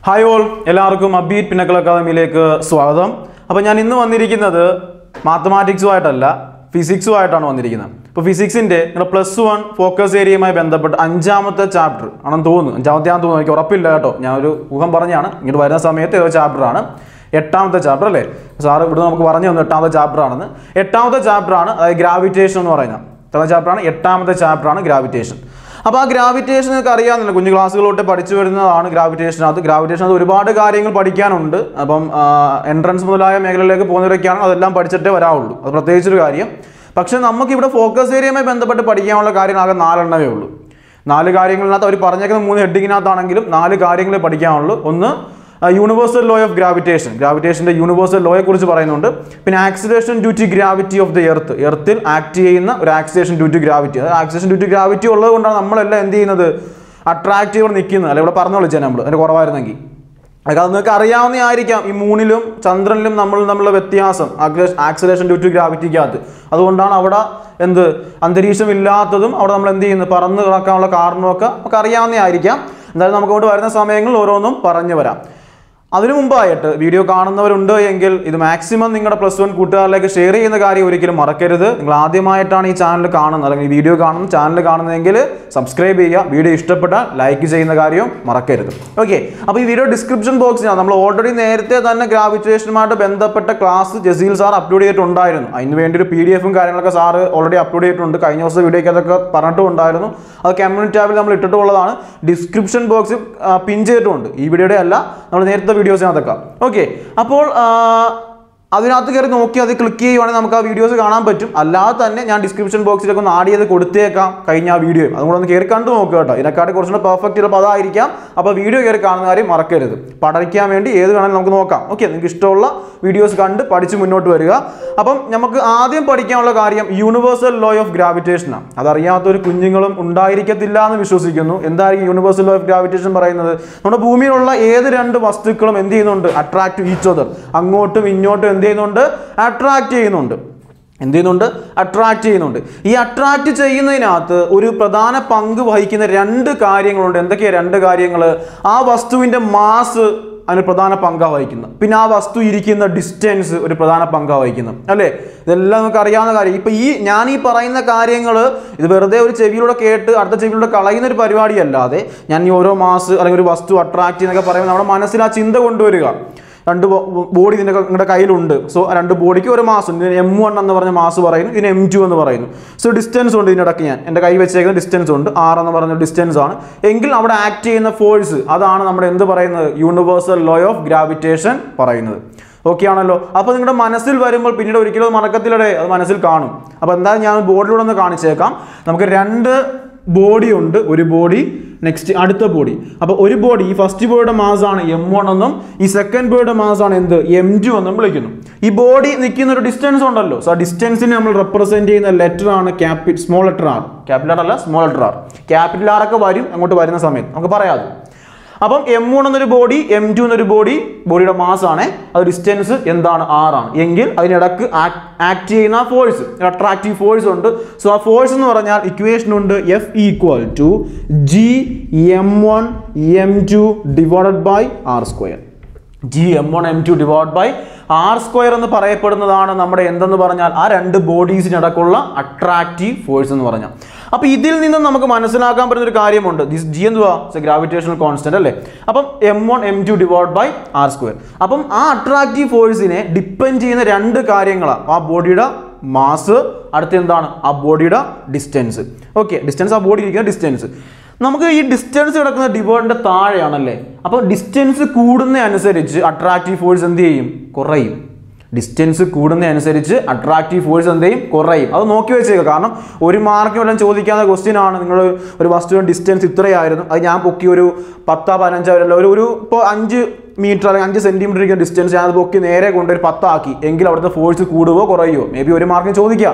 hi all എല്ലാവർക്കും അബീറ്റ് പിന്നക്കൾ അക്കാദമിയിലേക്ക് സ്വാഗതം അപ്പോൾ ഞാൻ ഇന്ന് വന്നിരിക്കുന്നത് മാത്തമാറ്റിക്സുമായിട്ടല്ല ഫിസിക്സുമായിട്ടാണ് വന്നിരിക്കുന്നത് ഇപ്പോൾ ഫിസിക്സിൻ്റെ നിങ്ങളുടെ പ്ലസ് വൺ ഫോക്കസ് ഏരിയയുമായി ബന്ധപ്പെട്ട് അഞ്ചാമത്തെ ചാപ്റ്റർ ആണെന്ന് തോന്നുന്നു അഞ്ചാമത്തെ ആണെന്ന് തോന്നുന്നു എനിക്ക് ഉറപ്പില്ല കേട്ടോ ഞാൻ ഒരു ഊഹം പറഞ്ഞാണ് ഇങ്ങോട്ട് വരുന്ന സമയത്ത് ഏതോ ചാപ്റ്ററാണ് എട്ടാമത്തെ ചാപ്റ്റർ അല്ലേ സാറ് ഇവിടെ നമുക്ക് പറഞ്ഞു തന്നു എട്ടാമത്തെ ചാപ്റ്റർ ആണെന്ന് എട്ടാമത്തെ ചാപ്റ്റർ ആണ് അതായത് ഗ്രാവിറ്റേഷൻ എന്ന് പറയുന്നത് എട്ടാമത്തെ ചാപ്റ്റർ ആണ് എട്ടാമത്തെ ചാപ്റ്റർ ആണ് ഗ്രാവിറ്റേഷൻ അപ്പോൾ ആ ഗ്രാവിറ്റേഷൻ നിങ്ങൾക്ക് അറിയാമെന്നില്ല കുഞ്ഞു ക്ലാസ്സുകൾ തൊട്ട് പഠിച്ചു വരുന്നതാണ് ഗ്രാവിറ്റേഷൻ അത് ഗ്രാവിറ്റേഷൻ അത് ഒരുപാട് കാര്യങ്ങൾ പഠിക്കാനുണ്ട് അപ്പം എൻട്രൻസ് മുതലായ മേഖലയിലേക്ക് പോകുന്നവരൊക്കെയാണ് അതെല്ലാം പഠിച്ചിട്ടേ വരാവുള്ളൂ അത് പ്രത്യേകിച്ചൊരു കാര്യം പക്ഷേ നമുക്കിവിടെ ഫോക്കസ് ഏരിയയുമായി ബന്ധപ്പെട്ട് പഠിക്കാനുള്ള കാര്യങ്ങൾ ആകെ നാലെണ്ണമേ ഉള്ളൂ നാല് കാര്യങ്ങളിനകത്ത് അവർ പറഞ്ഞേക്കുന്ന മൂന്ന് ഹെഡിങ്ങിനകത്താണെങ്കിലും നാല് കാര്യങ്ങളെ പഠിക്കാനുള്ളൂ ഒന്ന് യൂണിവേഴ്സൽ ലോ ഓഫ് ഗ്രാവിറ്റേഷൻ ഗ്രാവിറ്റേഷൻ്റെ യൂണിവേഴ്സൽ ലോയെ കുറിച്ച് പറയുന്നുണ്ട് പിന്നെ acceleration due to gravity of the earth എർത്തിൽ ആക്ട് ചെയ്യുന്ന ഒരു ആക്സിലേഷൻ ഡ്യൂ ടു ഗ്രാവിറ്റി അത് ആക്സിലേഷൻ ഡ്യൂ ടു ഗ്രാവിറ്റി ഉള്ളത് കൊണ്ടാണ് നമ്മളെല്ലാം എന്ത് ചെയ്യുന്നത് അട്രാക്റ്റീവ് നിൽക്കുന്നത് അല്ലെ ഇവിടെ പറഞ്ഞു വിളിച്ചാൽ നമ്മൾ അതിൻ്റെ കുറവായിരുന്നെങ്കിൽ അതൊക്കെ അത് നിങ്ങൾക്ക് അറിയാവുന്നതായിരിക്കാം ഈ മൂണിലും ചന്ദ്രനിലും നമ്മൾ തമ്മിലുള്ള വ്യത്യാസം ആക്സിലേഷൻ ഡ്യൂ ടു ഗ്രാവിറ്റിക്കകത്ത് അതുകൊണ്ടാണ് അവിടെ എന്ത് അന്തരീക്ഷം ഇല്ലാത്തതും അവിടെ നമ്മൾ എന്ത് ചെയ്യുന്നത് പറന്ന് കിടക്കാനുള്ള കാരണമൊക്കെ നമുക്ക് അറിയാവുന്നതായിരിക്കാം എന്തായാലും നമുക്ക് അങ്ങോട്ട് വരുന്ന സമയങ്ങളിൽ ഓരോന്നും പറഞ്ഞു വരാം അതിനു മുമ്പായിട്ട് വീഡിയോ കാണുന്നവരുണ്ട് എങ്കിൽ ഇത് മാക്സിമം നിങ്ങളുടെ പ്ലസ് വൺ കൂട്ടുകാരിലേക്ക് ഷെയർ ചെയ്യുന്ന കാര്യം ഒരിക്കലും മറക്കരുത് നിങ്ങൾ ആദ്യമായിട്ടാണ് ഈ ചാനൽ കാണുന്നത് അല്ലെങ്കിൽ ഈ വീഡിയോ കാണുന്ന ചാനൽ കാണുന്നതെങ്കിൽ സബ്സ്ക്രൈബ് ചെയ്യുക വീഡിയോ ഇഷ്ടപ്പെട്ടാൽ ലൈക്ക് ചെയ്യുന്ന കാര്യവും മറക്കരുത് ഓക്കെ അപ്പോൾ ഈ വീഡിയോ ഡിസ്ക്രിപ്ഷൻ ബോക്സിലാണ് നമ്മൾ ഓൾറെഡി നേരത്തെ തന്നെ ഗ്രാവിറ്റേഷനുമായിട്ട് ബന്ധപ്പെട്ട ക്ലാസ് ജസീൽ സാർ അപ്ലോഡ് ചെയ്തിട്ടുണ്ടായിരുന്നു അതിന് വേണ്ടി ഒരു പി ഡി എഫും കാര്യങ്ങളൊക്കെ സാറ് ഓൾറെഡി അപ്ലോഡ് ചെയ്തിട്ടുണ്ട് കഴിഞ്ഞ ദിവസം വീഡിയോയ്ക്ക് അതൊക്കെ പറഞ്ഞിട്ടും ഉണ്ടായിരുന്നു അത് കമ്മ്യൂണിറ്റി ടാബിൽ നമ്മൾ ഇട്ടിട്ടുള്ളതാണ് ഡിസ്ക്രിപ്ഷൻ ബോക്സിൽ പിൻ ചെയ്തിട്ടുമുണ്ട് ഈ വീഡിയോയുടെ അല്ല നമ്മൾ നേരത്തെ വീഡിയോസിനകത്തൊക്കെ ഓക്കെ അപ്പോൾ ആ, അതിനകത്ത് കയറി നോക്കി അത് ക്ലിക്ക് ചെയ്യുവാണെങ്കിൽ നമുക്ക് ആ വീഡിയോസ് കാണാൻ പറ്റും അല്ലാതെ തന്നെ ഞാൻ ഡിസ്ക്രിപ്ഷൻ ബോക്സിലൊക്കെ ഒന്ന് ആഡ് ചെയ്ത് കൊടുത്തേക്കാം കഴിഞ്ഞ ആ വീഡിയോ അതും കൂടെ ഒന്ന് കയറി കണ്ടു നോക്കുക കേട്ടോ ഇതിനെക്കാട്ടി കുറച്ചുകൂടെ പെർഫെക്റ്റ് ചിലപ്പോൾ അതായിരിക്കാം അപ്പോൾ വീഡിയോ കയറി കാണുന്ന കാര്യം മറക്കരുത് പഠിക്കാൻ വേണ്ടി ഏത് വേണമെങ്കിലും നമുക്ക് നോക്കാം ഓക്കെ നിങ്ങൾക്ക് ഇഷ്ടമുള്ള വീഡിയോസ് കണ്ട് പഠിച്ച് മുന്നോട്ട് വരിക അപ്പം നമുക്ക് ആദ്യം പഠിക്കാനുള്ള കാര്യം യൂണിവേഴ്സൽ ലോ ഓഫ് ഗ്രാവിറ്റേഷനാണ് അതറിയാത്തൊരു കുഞ്ഞുങ്ങളും ഉണ്ടായിരിക്കത്തില്ല എന്ന് വിശ്വസിക്കുന്നു എന്തായിരിക്കും യൂണിവേഴ്സൽ ലോ ഓഫ് ഗ്രാവിറ്റേഷൻ പറയുന്നത് നമ്മുടെ ഭൂമിയിലുള്ള ഏത് രണ്ട് വസ്തുക്കളും എന്ത് ചെയ്യുന്നുണ്ട് അട്രാക്ട് ഈച്ച് അതർ അങ്ങോട്ടും ഇങ്ങോട്ടും എന്ത് ചെയ്യുന്നുണ്ട് അട്രാക്ട് ചെയ്യുന്നുണ്ട് എന്ത് ചെയ്യുന്നുണ്ട് അട്രാക്ട് ചെയ്യുന്നുണ്ട് ഈ അട്രാക്ട് ചെയ്യുന്നതിനകത്ത് ഒരു പ്രധാന പങ്ക് വഹിക്കുന്ന രണ്ട് കാര്യങ്ങളുണ്ട് എന്തൊക്കെയാണ് രണ്ട് കാര്യങ്ങൾ ആ വസ്തുവിൻ്റെ മാസ് അതിന് പ്രധാന പങ്കാണ് വഹിക്കുന്നത് പിന്നെ ആ വസ്തു ഇരിക്കുന്ന ഡിസ്റ്റൻസ് ഒരു പ്രധാന പങ്കാണ് വഹിക്കുന്നത് അല്ലേ ഇതെല്ലാം നമുക്ക് അറിയാവുന്ന കാര്യം ഇപ്പം ഈ ഞാൻ ഈ പറയുന്ന കാര്യങ്ങൾ ഇത് വെറുതെ ഒരു ചെവിയിലൂടെ കേട്ട് അടുത്ത ചെവിയിലൂടെ കളയുന്ന ഒരു പരിപാടിയല്ലാതെ ഞാൻ ഈ ഓരോ മാസ് അല്ലെങ്കിൽ ഒരു വസ്തു അട്രാക്ട് ചെയ്യുന്നൊക്കെ പറയുമ്പോൾ നമ്മുടെ മനസ്സിൽ ആ ചിന്ത കൊണ്ടുവരിക രണ്ട് ബോഡി ഇതിൻ്റെ നിങ്ങളുടെ കയ്യിലുണ്ട് സോ ആ രണ്ട് ബോഡിക്ക് ഒരു മാസ് ഉണ്ട് ഇതിന് എം വൺ എന്ന് പറഞ്ഞ മാസ് പറയുന്നു ഇതിന് എം ടു എന്ന് പറയുന്നു സോ ഡിസ്റ്റൻസ് ഉണ്ട് ഇതിനിടയ്ക്ക് ഞാൻ എൻ്റെ കൈ വെച്ചേക്കുന്ന ഡിസ്റ്റൻസ് ഉണ്ട് ആർ എന്ന് പറഞ്ഞ ഡിസ്റ്റൻസ് ആണ് എങ്കിൽ അവിടെ ആക്ട് ചെയ്യുന്ന ഫോഴ്സ് അതാണ് നമ്മുടെ എന്ത് പറയുന്നത് യൂണിവേഴ്സൽ ലോ ഓഫ് ഗ്രാവിറ്റേഷൻ പറയുന്നത് ഓക്കെ ആണല്ലോ അപ്പോൾ നിങ്ങളുടെ മനസ്സിൽ വരുമ്പോൾ പിന്നീട് ഒരിക്കലും അത് മറക്കത്തില്ലടേ അത് മനസ്സിൽ കാണും അപ്പോൾ എന്തായാലും ഞാൻ ബോർഡിലൂടെ ഒന്ന് കാണിച്ചേക്കാം നമുക്ക് രണ്ട് ബോഡി ഉണ്ട് ഒരു ബോഡി നെക്സ്റ്റ് അടുത്ത ബോഡി അപ്പോൾ ഒരു ബോഡി ഈ ഫസ്റ്റ് ബോഡിയുടെ മാസ് ആണ് എം വൺ എന്നും ഈ സെക്കൻഡ് ബോഡിയുടെ മാസ് ആണ് എന്ത് എം ടു എന്നും വിളിക്കുന്നു ഈ ബോഡി നിൽക്കുന്ന ഒരു ഡിസ്റ്റൻസ് ഉണ്ടല്ലോ സോ ആ ഡിസ്റ്റൻസിനെ നമ്മൾ റെപ്രസെന്റ് ചെയ്യുന്ന ലെറ്റർ ആണ് ക്യാപി സ്മോൾ ലെറ്റർ ആർ ക്യാപിറ്റൽ അല്ല small letter R capital R ഒക്കെ വരും അങ്ങോട്ട് വരുന്ന സമയത്ത് നമുക്ക് പറയാതെ അപ്പം എം വൺ എന്നൊരു ബോഡി എം ടു എന്നൊരു ബോഡി ബോഡിയുടെ മാസ് ആണ് അത് ഡിസ്റ്റൻസ് എന്താണ് ആർ ആണ് എങ്കിൽ അതിനിടക്ക് ആക്ട് ചെയ്യുന്ന ഫോഴ്സ് അട്രാക്റ്റീവ് ഫോഴ്സ് ഉണ്ട് സോ ആ ഫോഴ്സ് എന്ന് പറഞ്ഞാൽ ഇക്വേഷൻ ഉണ്ട് F equal to G M one M two divided by R square G M one M two divide by R square എന്ന് പറയപ്പെടുന്നതാണ് നമ്മുടെ എന്തെന്ന് പറഞ്ഞാൽ ആ രണ്ട് ബോഡീസിനിടക്കുള്ള അട്രാക്റ്റീവ് ഫോഴ്സ് എന്ന് പറഞ്ഞാൽ അപ്പോൾ ഇതിൽ നിന്ന് നമുക്ക് മനസ്സിലാക്കാൻ പറ്റുന്ന ഒരു കാര്യമുണ്ട് ദിസ് ജി എന്തുവാ ഗ്രാവിറ്റേഷണൽ കോൺസ്റ്റന്റ് അല്ലേ അപ്പം M one M two divide by R square അപ്പം ആ അട്രാക്റ്റീവ് ഫോഴ്സിനെ ഡിപ്പെൻഡ് ചെയ്യുന്ന രണ്ട് കാര്യങ്ങളാണ് ആ ബോഡിയുടെ മാസ് അടുത്ത എന്താണ് ആ ബോഡിയുടെ ഡിസ്റ്റൻസ് ഓക്കെ ഡിസ്റ്റൻസ് ആ ബോഡി ഇരിക്കുന്ന ഡിസ്റ്റൻസ് നമുക്ക് ഈ ഡിസ്റ്റൻസ് കിടക്കുന്ന ഡിവൈഡിന്റെ താഴെയാണല്ലേ അപ്പോൾ ഡിസ്റ്റൻസ് കൂടുന്ന അനുസരിച്ച് അട്രാക്റ്റീവ് ഫോഴ്സ് എന്ത് ചെയ്യും കുറയും ഡിസ്റ്റൻസ് കൂടുന്ന അനുസരിച്ച് അട്രാക്റ്റീവ് ഫോഴ്സ് എന്ത് ചെയ്യും കുറയും അത് നോക്കി വെച്ചേക്കുക കാരണം ഒരു മാർക്ക് വല്ലതും ചോദിക്കാവുന്ന ക്വസ്റ്റ്യൻ ആണ് നിങ്ങൾ ഒരു വസ്തുവിൻ്റെ ഡിസ്റ്റൻസ് ഇത്രയായിരുന്നു അത് ഞാൻ പൊക്കി ഒരു പത്താ പതിനഞ്ചോ അല്ല ഒരു ഒരു ഇപ്പോൾ അഞ്ച് മീറ്റർ അല്ലെങ്കിൽ അഞ്ച് സെൻറ്റിമീറ്റർ ഇരിക്കുന്ന ഡിസ്റ്റൻസ് ഞാൻ അത് പൊക്കി നേരെ കൊണ്ട് ഒരു പത്താക്കി എങ്കിൽ അവിടുത്തെ ഫോഴ്സ് കൂടുവോ കുറയുമോ മേ ബി ഒരു മാർക്കിന് ചോദിക്കാം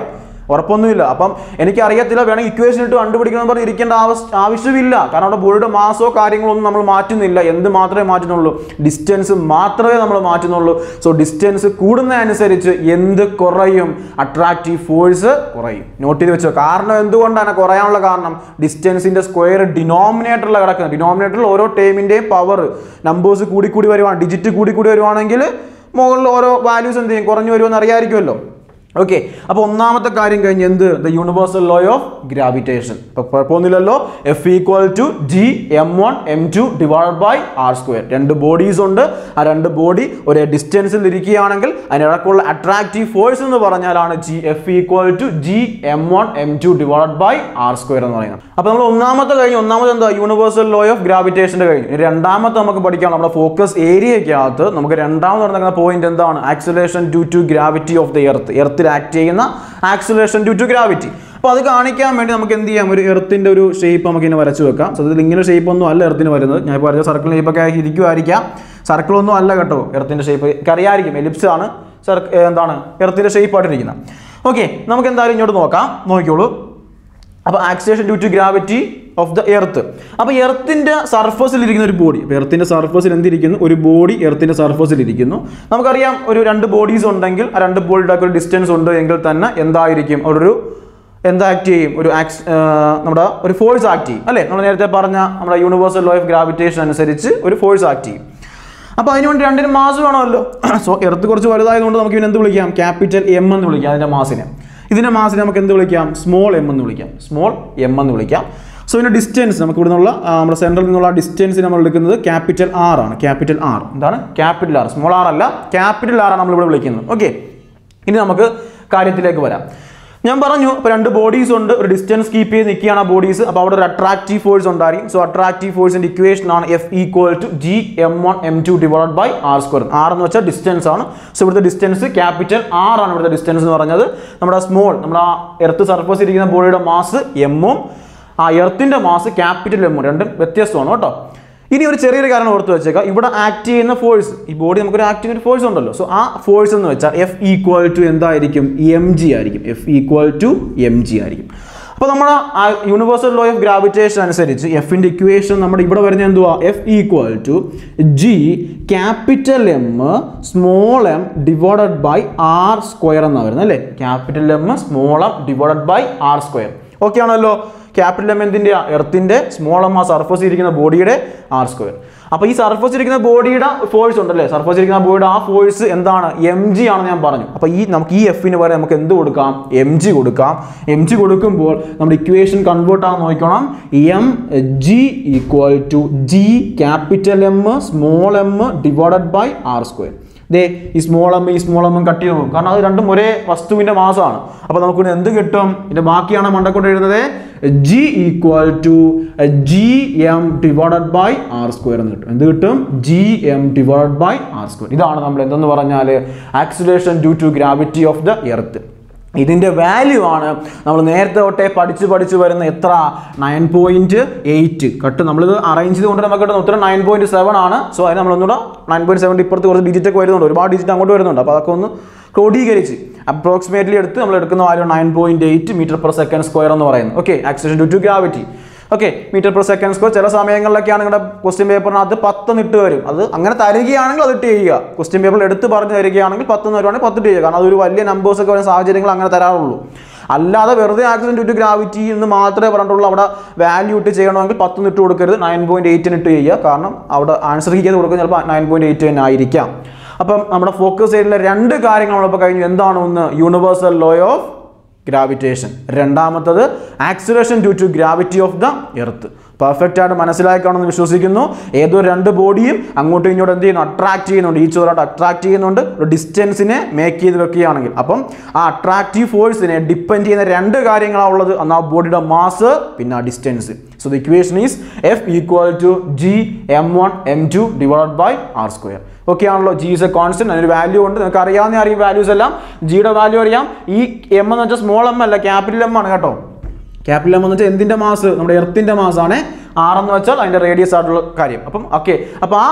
ഉറപ്പൊന്നുമില്ല അപ്പം എനിക്ക് അറിയത്തില്ല വേണമെങ്കിൽ ഇക്വേഷൻ ഇട്ട് കണ്ടുപിടിക്കണം എന്ന് പറഞ്ഞ് ഇരിക്കേണ്ട ആവശ്യ ആവശ്യമില്ല കാരണം അവിടെ ബോഡിയുടെ മാസോ കാര്യങ്ങളോ ഒന്നും നമ്മൾ മാറ്റുന്നില്ല എന്ത് മാത്രമേ മാറ്റുന്നുള്ളൂ ഡിസ്റ്റൻസ് മാത്രമേ നമ്മൾ മാറ്റുന്നുള്ളൂ സോ ഡിസ്റ്റൻസ് കൂടുന്നതനുസരിച്ച് എന്ത് കുറയും അട്രാക്റ്റീവ് ഫോഴ്സ് കുറയും നോട്ട് ചെയ്ത് വെച്ചോ കാരണം എന്തുകൊണ്ടാണ് കുറയാനുള്ള കാരണം ഡിസ്റ്റൻസിന്റെ സ്ക്വയർ ഡിനോമിനേറ്ററിൽ കിടക്കുന്നത് ഡിനോമിനേറ്ററിൽ ഓരോ ടേമിന്റെയും പവർ നമ്പേഴ്സ് കൂടി കൂടി വരുവാണ് ഡിജിറ്റ് കൂടി കൂടി വരുവാണെങ്കിൽ മുകളിൽ ഓരോ വാല്യൂസ് എന്ത് ചെയ്യും കുറഞ്ഞു വരുമെന്ന് അറിയാമായിരിക്കുമല്ലോ ഓക്കെ അപ്പോൾ ഒന്നാമത്തെ കാര്യം കഴിഞ്ഞ് എന്ത് the universal law of gravitation ഇപ്പൊ കുഴപ്പമൊന്നുമില്ലല്ലോ F equal to G M one M two divide by R square രണ്ട് ബോഡീസ് ഉണ്ട് ആ രണ്ട് ബോഡി ഒരേ ഡിസ്റ്റൻസിൽ ഇരിക്കുകയാണെങ്കിൽ അതിനിടക്കുള്ള അട്രാക്റ്റീവ് ഫോഴ്സ് എന്ന് പറഞ്ഞാലാണ് G F equal to G M one M two divide by R square എന്ന് പറയുന്നത് അപ്പോൾ നമ്മൾ ഒന്നാമത്തെ കഴിഞ്ഞ് ഒന്നാമത് എന്താ യൂണിവേഴ്സൽ ലോ ഓഫ് ഗ്രാവിറ്റേഷൻ്റെ കഴിഞ്ഞു ഇനി രണ്ടാമത്തെ നമുക്ക് പഠിക്കാം നമ്മുടെ ഫോക്കസ് ഏരിയയ്ക്കകത്ത് നമുക്ക് രണ്ടാമത് നടക്കുന്ന പോയിന്റ് എന്താണ് acceleration due to gravity of the earth എർത്തിൽ ആക്ട് ചെയ്യുന്ന ആക്സിലേഷൻ ഡ്യൂ ടു ഗ്രാവിറ്റി അപ്പോൾ അത് കാണിക്കാൻ വേണ്ടി നമുക്ക് എന്ത് ചെയ്യാം ഒരു എർത്തിൻ്റെ ഒരു ഷേപ്പ് നമുക്ക് ഇങ്ങനെ വരച്ചു വെക്കാം സത്യത്തിൽ ഇങ്ങനെ ഷേപ്പ് ഒന്നും അല്ല എർത്തിന് വരുന്നത് ഞാൻ ഇപ്പോൾ പറഞ്ഞ സർക്കിൾ ഷേപ്പൊക്കെ ഇരിക്കുമായിരിക്കാം സർക്കിൾ ഒന്നും അല്ല കേട്ടോ എർത്തിൻ്റെ ഷേപ്പ് എനിക്ക് അറിയാമായിരിക്കും എലിപ്സ് ആണ് സർക്ക് എന്താണ് എർത്തിൻ്റെ ഷേപ്പ് ആയിട്ടിരിക്കുന്നത് ഓക്കെ നമുക്ക് എന്തായാലും ഇങ്ങോട്ട് നോക്കാം നോക്കിക്കോളൂ അപ്പോൾ acceleration due to gravity of the earth അപ്പോൾ എർത്തിൻ്റെ സർഫസിൽ ഇരിക്കുന്ന ഒരു ബോഡി അപ്പോൾ എർത്തിൻ്റെ സർഫസിൽ എന്തിരിക്കുന്നു ഒരു ബോഡി എർത്തിൻ്റെ സർഫസിൽ ഇരിക്കുന്നു നമുക്കറിയാം ഒരു രണ്ട് ബോഡീസ് ഉണ്ടെങ്കിൽ ആ രണ്ട് ബോഡിയുടെ ഒരു ഡിസ്റ്റൻസ് ഉണ്ട് എങ്കിൽ തന്നെ എന്തായിരിക്കും അവിടെ ഒരു എന്താ ആക്ട് ചെയ്യും ഒരു ആക്സ് നമ്മുടെ ഒരു ഫോഴ്സ് ആക്ട് ചെയ്യും അല്ലേ നമ്മൾ നേരത്തെ പറഞ്ഞ നമ്മുടെ യൂണിവേഴ്സൽ ലോ ഓഫ് ഗ്രാവിറ്റേഷൻ അനുസരിച്ച് ഒരു ഫോഴ്സ് ആക്ട് ചെയ്യും അപ്പോൾ അതിനുവേണ്ടി രണ്ടിനും മാസ് വേണമല്ലോ സോ എർത്ത് കുറച്ച് വലുതായതുകൊണ്ട് നമുക്ക് ഇതിനെ എന്ത് വിളിക്കാം ക്യാപിറ്റൽ എം എന്ന് വിളിക്കാം അതിൻ്റെ മാസിനെ ഇതിൻ്റെ മാസിനെ നമുക്ക് എന്ത് വിളിക്കാം സ്മോൾ എം എന്ന് വിളിക്കാം സ്മോൾ എം എന്ന് വിളിക്കാം സോ ഇതിൻ്റെ ഡിസ്റ്റൻസ് നമുക്ക് ഇവിടെ നിന്നുള്ള ആ, നമ്മുടെ സെൻട്രൽ നിന്നുള്ള ഡിസ്റ്റൻസ് നമ്മൾ എടുക്കുന്നത് ക്യാപിറ്റൽ ആർ ആണ് ക്യാപിറ്റൽ ആർ എന്താണ് ക്യാപിറ്റൽ ആർ സ്മോൾ ആർ അല്ല ക്യാപിറ്റൽ ആർ ആണ് നമ്മളിവിടെ വിളിക്കുന്നത് ഓക്കെ ഇനി നമുക്ക് കാര്യത്തിലേക്ക് വരാം ഞാൻ പറഞ്ഞു ഇപ്പോൾ രണ്ട് ബോഡീസ് ഉണ്ട് ഒരു ഡിസ്റ്റൻസ് കീപ്പ് ചെയ്ത് നിൽക്കുകയാണ് ആ ബോഡീസ് അപ്പോൾ അവിടെ ഒരു അട്രാക്റ്റീവ് ഫോഴ്സ് ഉണ്ടായിരിക്കും സോ അട്രാക്റ്റീവ് ഫോഴ്സിന്റെ ഇക്വേഷൻ ആണ് F equal to G M one M two divide by R square R എന്ന് വെച്ചാൽ ഡിസ്റ്റൻസ് ആണ് സോ ഇവിടുത്തെ ഡിസ്റ്റൻസ് ക്യാപിറ്റൽ ആർ ആണ് ഇവിടുത്തെ ഡിസ്റ്റൻസ് എന്ന് പറഞ്ഞത് നമ്മുടെ സ്മോൾ നമ്മുടെ ആ എർത്ത് സർഫസ് ഇരിക്കുന്ന ബോഡിയുടെ മാസ് എമ്മും ആ എർത്തിന്റെ മാസ് ക്യാപിറ്റൽ എമ്മും രണ്ടും വ്യത്യസ്തമാണ് കേട്ടോ ഇനി ഒരു ചെറിയൊരു കാരണം ഓർത്ത് വെച്ചേക്കാം ഇവിടെ ആക്ട് ചെയ്യുന്ന ഫോഴ്സ് ഈ ബോഡി നമുക്കൊരു ആക്ട് ചെയ്യുന്ന ഫോഴ്സ് ഉണ്ടല്ലോ സോ ആ ഫോഴ്സ് എന്ന് വെച്ചാൽ എഫ് ഈക്വൽ ടു എന്തായിരിക്കും എം ജി ആയിരിക്കും F equal to M G ആയിരിക്കും അപ്പോൾ നമ്മുടെ ആ യൂണിവേഴ്സൽ ലോ ഓഫ് ഗ്രാവിറ്റേഷൻ അനുസരിച്ച് എഫിൻ്റെ ഇക്വേഷൻ നമ്മുടെ ഇവിടെ വരുന്ന എന്തുവാ F equal to G capital M small M divided by R square എന്നാണ് വരുന്നത് അല്ലേ capital M small M divided by R square okay ആണല്ലോ ക്യാപിറ്റൽ എം എന്തിൻ്റെ എർത്തിൻ്റെ സ്മോൾ എം ആ സർഫസ് ഇരിക്കുന്ന ബോഡിയുടെ ആർ സ്ക്വയർ അപ്പോൾ ഈ സർഫസ് ഇരിക്കുന്ന ബോഡിയുടെ ഫോഴ്സ് ഉണ്ടല്ലേ സർഫസ് ഇരിക്കുന്ന ബോഡിയുടെ ആ ഫോഴ്സ് എന്താണ് എം ജി ആണെന്ന് ഞാൻ പറഞ്ഞു അപ്പോൾ ഈ നമുക്ക് ഈ എഫിന് വരെ നമുക്ക് എന്ത് കൊടുക്കാം എം ജി കൊടുക്കാം എം ജി കൊടുക്കുമ്പോൾ നമ്മുടെ ഇക്വേഷൻ കൺവേർട്ട് ആകാൻ നോക്കണം M G equal to G capital M small M divided by R square ദേ ഈ സ്മോൾ എം ഈ സ്മോൾ എമ്മും കട്ട് ചെയ്ത് പോകും കാരണം അത് രണ്ടും ഒരേ വസ്തുവിന്റെ മാസമാണ് അപ്പോൾ നമുക്ക് ഇവിടെ എന്ത് കിട്ടും ഇതിന്റെ ബാക്കിയാണ് മണ്ടക്കൊണ്ട് എഴുതുന്നത് G equal to G M divided by R square എന്ന് കിട്ടും എന്ത് കിട്ടും G M divided by R square ഇതാണ് നമ്മൾ എന്തെന്ന് പറഞ്ഞാൽ acceleration due to gravity of the earth ഇതിൻ്റെ വാല്യൂ ആണ് നമ്മൾ നേരത്തെ തൊട്ടേ പഠിച്ച് പഠിച്ച് വരുന്ന എത്ര നയൻ പോയിന്റ് എയ്റ്റ് കട്ട് നമ്മളിത് അറേഞ്ച് ചെയ്തുകൊണ്ട് നമുക്ക് കിട്ടുന്ന ഉത്തരം നയൻ പോയിന്റ് സെവൻ ആണ് സോ അതിന് നമ്മളൊന്നുകൂടെ നയൻ പോയിന്റ് സെവൻ ഇപ്പുറത്ത് കുറച്ച് ഡിജിറ്റ് ഒക്കെ വരുന്നുണ്ട് ഒരുപാട് ഡിജിറ്റ് അങ്ങോട്ട് വരുന്നുണ്ട് അപ്പോൾ അതൊക്കെ ഒന്ന് ക്രോഡീകരിച്ച് അപ്രോക്സിമേറ്റ്ലി എടുത്ത് നമ്മൾ എടുക്കുന്ന value nine point eight metre per second square എന്ന് പറയുന്നത് okay acceleration due to gravity okay metre per second square ചില സമയങ്ങളിലൊക്കെയാണ് നിങ്ങളുടെ ക്വസ്റ്റ്യൻ പേപ്പറിനകത്ത് പത്ത് നിട്ട് വരും അത് അങ്ങനെ തരികയാണെങ്കിൽ അത് ഇട്ട് ചെയ്യുക ക്വസ്റ്റ്യൻ പേപ്പറിൽ എടുത്ത് പറഞ്ഞു തരികയാണെങ്കിൽ പത്ത് വരുവാണെങ്കിൽ പത്ത് ഇട്ട് ചെയ്യുക കാരണം അതൊരു വലിയ നമ്പേഴ്സ് ഒക്കെ വരുന്ന സാഹചര്യങ്ങൾ അങ്ങനെ തരാറുള്ളൂ അല്ലാതെ വെറുതെ ആക്സിഡന്റ് ടു ഗ്രാവിറ്റി എന്ന് മാത്രമേ പറഞ്ഞിട്ടുള്ളൂ അവിടെ വാല്യൂ ഇട്ട് ചെയ്യണമെങ്കിൽ പത്ത് ഇട്ട് കൊടുക്കരുത് നയൻ പോയിന്റ് എയ്റ്റിന് ഇട്ട് ചെയ്യുക കാരണം അവിടെ ആൻസർ ചെയ്ത് കൊടുക്കുന്നത് ചിലപ്പോൾ നയൻ പോയിന്റ് എയ്റ്റ് തന്നെ ആയിരിക്കാം അപ്പം നമ്മുടെ ഫോക്കസ് ഏരിയയിലെ രണ്ട് കാര്യങ്ങൾ നമ്മളിപ്പോൾ കഴിഞ്ഞു എന്താണ് ഒന്ന് യൂണിവേഴ്സൽ ലോ ഓഫ് ഗ്രാവിറ്റേഷൻ രണ്ടാമത്തത് acceleration due to gravity of the earth perfect ആയിട്ട് മനസ്സിലാക്കാണെന്ന് വിശ്വസിക്കുന്നു ഏതോ രണ്ട് ബോഡിയും അങ്ങോട്ടും ഇങ്ങോട്ടും എന്ത് ചെയ്യുന്നു അട്രാക്ട് ചെയ്യുന്നുണ്ട് ഈച്ച് ഓരോട്ട് അട്രാക്ട് ചെയ്യുന്നുണ്ട് ഒരു ഡിസ്റ്റൻസിനെ മേക്ക് ചെയ്ത് വെക്കുകയാണെങ്കിൽ അപ്പം ആ അട്രാക്റ്റീവ് ഫോഴ്സിനെ ഡിപ്പെൻഡ് ചെയ്യുന്ന രണ്ട് കാര്യങ്ങളാണ് ഉള്ളത് അന്ന് ആ ബോഡിയുടെ മാസ് പിന്നെ ആ distance so the equation is F equal to G M one M two divide by R square okay ആണല്ലോ ജി ഇസ് എ കോൺസ്റ്റന്റ് അതിനൊരു വാല്യൂ ഉണ്ട് നിങ്ങൾക്ക് അറിയാവുന്ന അറിയും വാല്യൂസ് എല്ലാം ജിയുടെ വാല്യൂ അറിയാം ഈ എം എന്ന് വെച്ചാൽ സ്മോൾ എം അല്ല ക്യാപിറ്റൽ എം ആണ് കേട്ടോ ക്യാപിറ്റൽ എം എന്ന് വെച്ചാൽ എന്തിന്റെ മാസ് നമ്മുടെ എർത്തിന്റെ മാസാണ് ആർ എന്ന് വെച്ചാൽ അതിന്റെ റേഡിയസ് ആയിട്ടുള്ള കാര്യം അപ്പം ഓക്കെ അപ്പോൾ ആ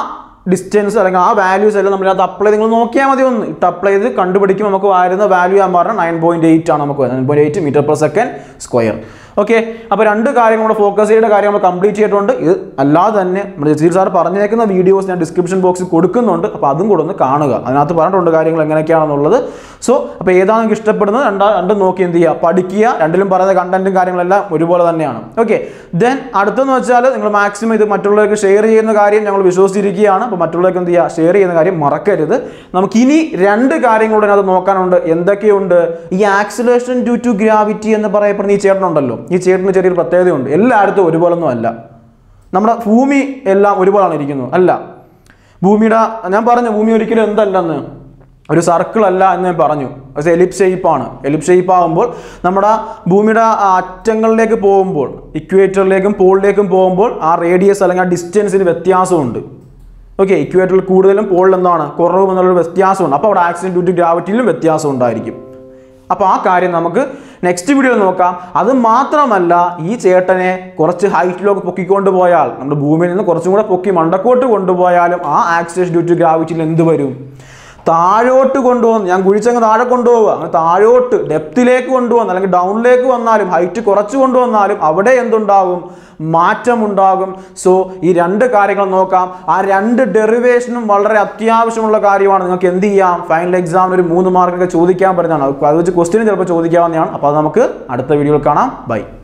ഡിസ്റ്റൻസ് അല്ലെങ്കിൽ ആ വാല്യൂസ് എല്ലാം നമ്മൾ അത് അപ്ലൈ നിങ്ങൾ നോക്കിയാൽ മതി ഒന്ന് ഇട്ട് അപ്ലൈ ചെയ്ത് കണ്ടുപിടിക്കുമ്പോൾ നമുക്ക് വരുന്ന വാല്യൂ ഞാൻ പറഞ്ഞാൽ നയൻ പോയിന്റ് എയ്റ്റ് ആണ് നമുക്ക് nine point eight metre per second square okay അപ്പോൾ രണ്ട് കാര്യം നമ്മുടെ ഫോക്കസ് ചെയ്യേണ്ട കാര്യം നമ്മൾ കംപ്ലീറ്റ് ചെയ്തിട്ടുണ്ട് ഇത് അല്ലാതെ തന്നെ നമ്മുടെ ജസീർ സാർ പറഞ്ഞേക്കുന്ന വീഡിയോസ് ഞാൻ ഡിസ്ക്രിപ്ഷൻ ബോക്സിൽ കൊടുക്കുന്നുണ്ട് അപ്പോൾ അതും കൂടെ ഒന്ന് കാണുക അതിനകത്ത് പറഞ്ഞിട്ടുണ്ട് കാര്യങ്ങൾ എങ്ങനെയൊക്കെയാണെന്നുള്ളത് സോ അപ്പോൾ ഏതാണ് നിങ്ങൾക്ക് ഇഷ്ടപ്പെടുന്നത് രണ്ടാ രണ്ടും നോക്കി എന്ത് ചെയ്യുക പഠിക്കുക രണ്ടിലും പറയുന്ന കണ്ടന്റും കാര്യങ്ങളെല്ലാം ഒരുപോലെ തന്നെയാണ് ഓക്കെ ദെൻ അടുത്തെന്ന് വെച്ചാൽ നിങ്ങൾ മാക്സിമം ഇത് മറ്റുള്ളവർക്ക് ഷെയർ ചെയ്യുന്ന കാര്യം ഞങ്ങൾ വിശ്വസിച്ചിരിക്കുകയാണ് അപ്പോൾ മറ്റുള്ളവർക്ക് എന്ത് ചെയ്യുക ഷെയർ ചെയ്യുന്ന കാര്യം മറക്കരുത് നമുക്ക് ഇനി രണ്ട് കാര്യങ്ങളൂടെ അത് നോക്കാനുണ്ട് എന്തൊക്കെയുണ്ട് ഈ ആക്സിലേഷൻ ഡ്യൂ ടു ഗ്രാവിറ്റി എന്ന് പറയപ്പെടുന്ന ഈ ചേട്ടനുണ്ടല്ലോ ഈ ചേട്ടന് ചെറിയൊരു പ്രത്യേകതയുണ്ട് എല്ലായിടത്തും ഒരുപോലൊന്നും അല്ല നമ്മുടെ ഭൂമി എല്ലാം ഒരുപോലാണ് ഇരിക്കുന്നത് അല്ല ഭൂമിയുടെ ഞാൻ പറഞ്ഞു ഭൂമി ഒരിക്കലും എന്തല്ലെന്ന് ഒരു സർക്കിൾ അല്ല എന്ന് ഞാൻ പറഞ്ഞു പക്ഷേ എലിപ് ഷേപ്പാണ് എലിപ് ഷേപ്പ് ആകുമ്പോൾ നമ്മുടെ ഭൂമിയുടെ ആ അറ്റങ്ങളിലേക്ക് പോകുമ്പോൾ ഇക്വേറ്ററിലേക്കും പോളിലേക്കും പോകുമ്പോൾ ആ റേഡിയസ് അല്ലെങ്കിൽ ആ ഡിസ്റ്റൻസിന് വ്യത്യാസമുണ്ട് ഓക്കെ ഇക്വേറ്ററിൽ കൂടുതലും പോളിൽ എന്താണ് കുറവും എന്നുള്ളൊരു വ്യത്യാസമുണ്ട് അപ്പോൾ അവിടെ ആക്സിഡൻറ്റ് ഡ്യൂ ടു ഗ്രാവിറ്റിയിലും വ്യത്യാസം ഉണ്ടായിരിക്കും അപ്പോൾ ആ കാര്യം നമുക്ക് നെക്സ്റ്റ് വീഡിയോയിൽ നോക്കാം അത് മാത്രമല്ല ഈ ചേട്ടനെ കുറച്ച് ഹൈറ്റിലൊക്കെ പൊക്കിക്കൊണ്ട് പോയാൽ നമ്മുടെ ഭൂമിയിൽ നിന്ന് കുറച്ചും കൂടെ പൊക്കി മണ്ടക്കോട്ട് കൊണ്ടുപോയാലും ആ ആക്സിഡൻറ്റ് ഡ്യൂ ടു ഗ്രാവിറ്റിയിൽ എന്ത് വരും താഴോട്ട് കൊണ്ടുപോകുന്നു ഞാൻ കുഴിച്ചങ്ങ് താഴെ കൊണ്ടുപോവുക അങ്ങനെ താഴോട്ട് ഡെപ്തിലേക്ക് കൊണ്ടുവന്ന് അല്ലെങ്കിൽ ഡൗണിലേക്ക് വന്നാലും ഹൈറ്റ് കുറച്ച് കൊണ്ടുവന്നാലും അവിടെ എന്തുണ്ടാകും മാറ്റമുണ്ടാകും സോ ഈ രണ്ട് കാര്യങ്ങൾ നോക്കാം ആ രണ്ട് ഡെറിവേഷനും വളരെ അത്യാവശ്യമുള്ള കാര്യമാണ് നിങ്ങൾക്ക് എന്ത് ചെയ്യാം ഫൈനൽ എക്സാമിന് ഒരു മൂന്ന് മാർക്കൊക്കെ ചോദിക്കാൻ പറ്റുന്നതാണ് അത് വെച്ച് ക്വസ്റ്റ്യൻ ചിലപ്പോൾ ചോദിക്കാവുന്നതാണ് അപ്പോൾ അത് നമുക്ക് അടുത്ത വീഡിയോയിൽ കാണാം ബൈ